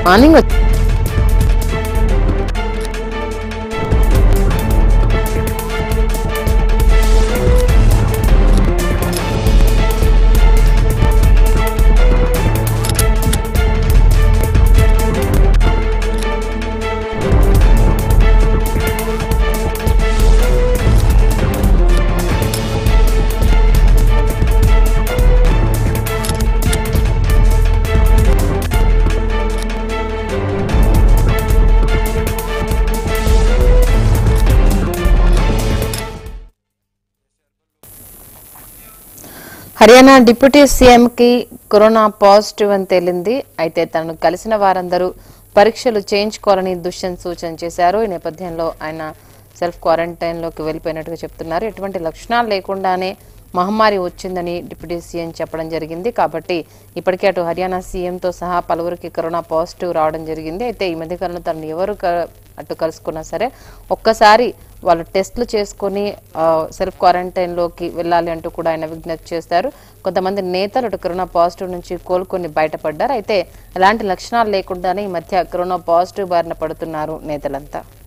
morning Haryana deputy సీఎంకి corona positive అని తేలింది అయితే తనను కలిసిన వారందరూ పరీక్షలు చేయించుకోవాలని దుష్యంత్ సూచన చేశారు ఈ నేపథ్యంలో ఆయన సెల్ఫ్ క్వారంటైన్లోకి వెళ్ళిపోయినట్టుగా చెప్తున్నారు ఎటువంటి లక్షణాలు లేకుండానే మహమ్మారి వచ్చిందని డిప్యూటీ సీఎం చెప్పడం జరిగింది కాబట్టి ఇప్పటికే అటు హర్యానా సీఎంతో సహా పలువురికి కరోనా పాజిటివ్ రావడం జరిగింది అయితే ఈ మధ్యకాలంలో తను ఎవరు క- అటు కలుసుకున్నా సరే ఒక్కసారి వాళ్ళు టెస్టులు చేసుకొని ఆ, సెల్ఫ్ క్వారంటైన్లోకి వెళ్ళాలి అంటూ కూడా ఆయన విజ్ఞప్తి చేశారు కొంతమంది నేతలు అటు కరోనా పాజిటివ్ నుంచి కోలుకొని బయటపడ్డారు అయితే ఎలాంటి లక్షణాలు లేకుండానే ఈ మధ్య కరోనా పాజిటివ్ బారిన పడుతున్నారు నేతలంతా